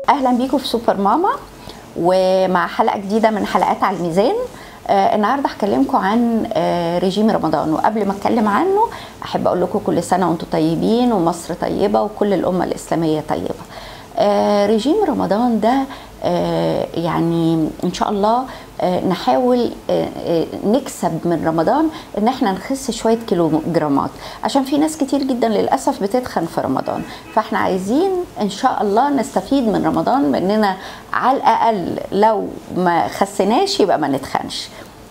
اهلا بيكم في سوبر ماما ومع حلقه جديده من حلقات على الميزان آه النهارده هكلمكم عن آه رجيم رمضان وقبل ما اتكلم عنه احب اقول لكم كل سنه وانتم طيبين ومصر طيبه وكل الامه الاسلاميه طيبه آه رجيم رمضان ده آه يعني ان شاء الله آه نحاول آه آه نكسب من رمضان ان احنا نخس شويه كيلو جرامات عشان في ناس كتير جدا للاسف بتتخن في رمضان فاحنا عايزين ان شاء الله نستفيد من رمضان باننا على الاقل لو ما خسناش يبقى ما نتخنش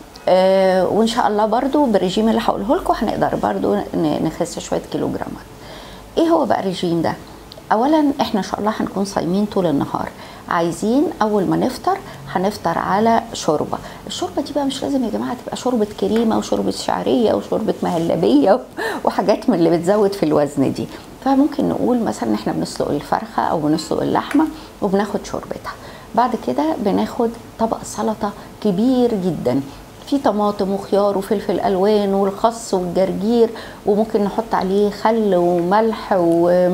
آه وان شاء الله برضو بالرجيم اللي هقوله لكم هنقدر برضو نخس شويه كيلو جرامات ايه هو بقى الرجيم ده اولا احنا ان شاء الله هنكون صايمين طول النهار عايزين اول ما نفطر هنفطر على شوربه الشوربه دي بقى مش لازم يا جماعه تبقى شوربه كريمه وشوربه شعريه وشوربه مهلبيه وحاجات من اللي بتزود في الوزن دي فممكن نقول مثلا احنا بنسلق الفرخه او بنسلق اللحمه وبناخد شوربتها بعد كده بناخد طبق سلطه كبير جدا في طماطم وخيار وفلفل الوان والخس والجرجير وممكن نحط عليه خل وملح و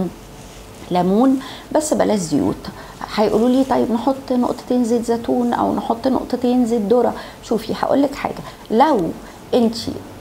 ليمون بس بلاش زيوت هيقولوا لي طيب نحط نقطتين زيت زيتون او نحط نقطتين زيت ذره شوفي هقول لك حاجه لو انت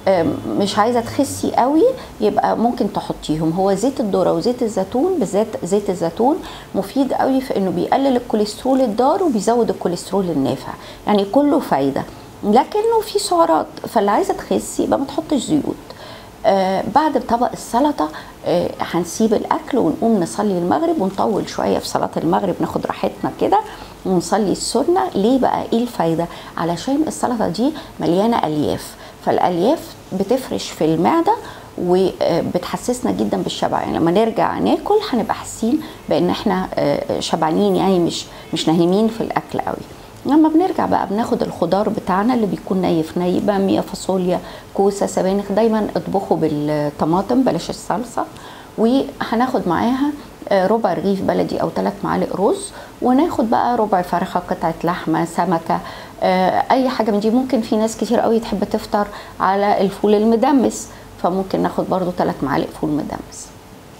مش عايزه تخسي قوي يبقى ممكن تحطيهم هو زيت الذره وزيت الزيتون بالذات زيت الزيتون مفيد قوي في انه بيقلل الكوليسترول الضار وبيزود الكوليسترول النافع يعني كله فايده لكنه في سعرات فاللي عايزه تخسي يبقى ما تحطش زيوت آه بعد طبق السلطه آه هنسيب الاكل ونقوم نصلي المغرب ونطول شويه في صلاه المغرب ناخد راحتنا كده ونصلي السنه ليه بقى ايه الفايده علشان السلطه دي مليانه الياف فالالياف بتفرش في المعده وبتحسسنا جدا بالشبع يعني لما نرجع ناكل هنبقى حاسين بان احنا آه شبعانين يعني مش مش ناهمين في الاكل قوي لما بنرجع بقى بناخد الخضار بتاعنا اللي بيكون ني في ني باميه فاصوليا كوسه سبانخ دايما اطبخوا بالطماطم بلاش الصلصه وهناخد معاها ربع رغيف بلدي او ثلاث معالق رز وناخد بقى ربع فرخه قطعه لحمه سمكه اي حاجه من دي ممكن في ناس كتير قوي تحب تفطر على الفول المدمس فممكن ناخد برضو ثلاث معالق فول مدمس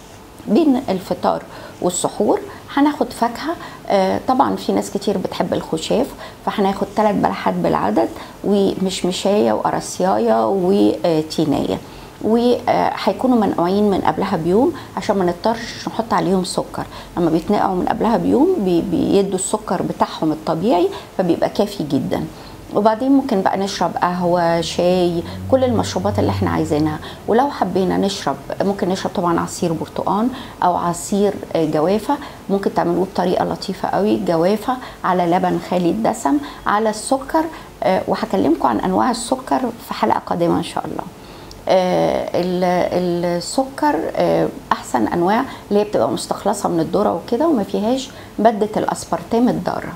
بين الفطار والسحور هناخد فاكهه آه طبعا في ناس كتير بتحب الخشاف فهناخد ثلاث بلحات بالعدد ومشمشايه وقراصيايه وتينيه وهيكونوا منقوعين من قبلها بيوم عشان ما نضطرش نحط عليهم سكر لما بيتنقعوا من قبلها بيوم بي بيدوا السكر بتاعهم الطبيعي فبيبقى كافي جدا وبعدين ممكن بقى نشرب قهوة شاي كل المشروبات اللي احنا عايزينها ولو حبينا نشرب ممكن نشرب طبعا عصير برتقان او عصير جوافة ممكن تعملوه بطريقة لطيفة قوي جوافة على لبن خالي الدسم على السكر وهكلمكم عن انواع السكر في حلقة قادمة ان شاء الله السكر احسن انواع اللي هي بتبقى مستخلصه من الذره وكده وما فيهاش ماده الاسبرتام الضاره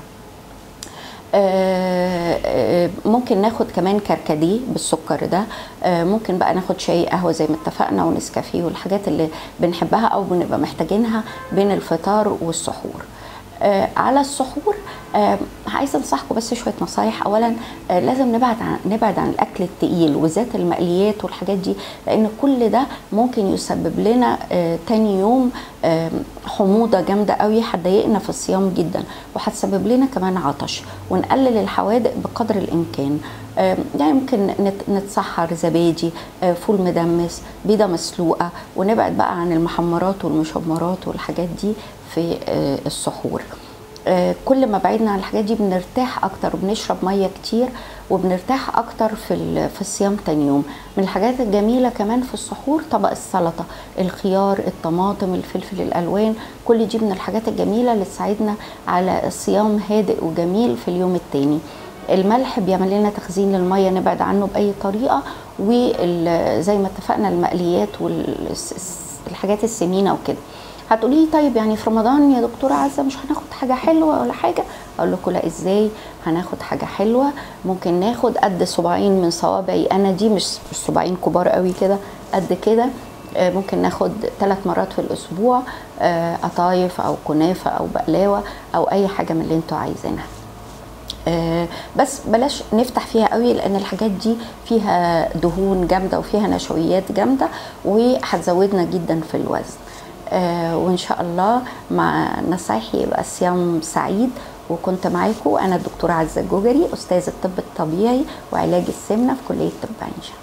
ممكن ناخد كمان كركديه بالسكر ده ممكن بقى ناخد شاي قهوه زي ما اتفقنا ونسكافيه والحاجات اللي بنحبها او بنبقى محتاجينها بين الفطار والسحور على السحور عايزه انصحكم بس شويه نصايح اولا لازم نبعد عن نبعد عن الاكل التقيل وذات المقليات والحاجات دي لان كل ده ممكن يسبب لنا تاني يوم حموضه جامده قوي هتضايقنا في الصيام جدا وهتسبب لنا كمان عطش ونقلل الحوادق بقدر الامكان يعني ممكن نتسحر زبادي فول مدمس بيضه مسلوقه ونبعد بقى عن المحمرات والمشمرات والحاجات دي في السحور كل ما بعدنا عن الحاجات دي بنرتاح اكتر وبنشرب ميه كتير وبنرتاح اكتر في في الصيام تاني يوم من الحاجات الجميله كمان في السحور طبق السلطه الخيار الطماطم الفلفل الالوان كل دي من الحاجات الجميله اللي تساعدنا على صيام هادئ وجميل في اليوم التاني الملح بيعمل لنا تخزين للميه نبعد عنه باي طريقه وزي ما اتفقنا المقليات والحاجات السمينه وكده هتقولي لي طيب يعني في رمضان يا دكتوره عزه مش هناخد حاجه حلوه ولا حاجه اقول لكم لا ازاي هناخد حاجه حلوه ممكن ناخد قد صباعين من صوابعي انا دي مش صباعين كبار قوي كده قد كده ممكن ناخد ثلاث مرات في الاسبوع قطايف او كنافه او بقلاوه او اي حاجه من اللي انتوا عايزينها آه، بس بلاش نفتح فيها قوي لان الحاجات دي فيها دهون جامده وفيها نشويات جامده وهتزودنا جدا في الوزن آه، وان شاء الله مع نصايحي يبقى صيام سعيد وكنت معاكم انا الدكتوره عزه الجوجري استاذ الطب الطبيعي وعلاج السمنه في كليه طب عين شمس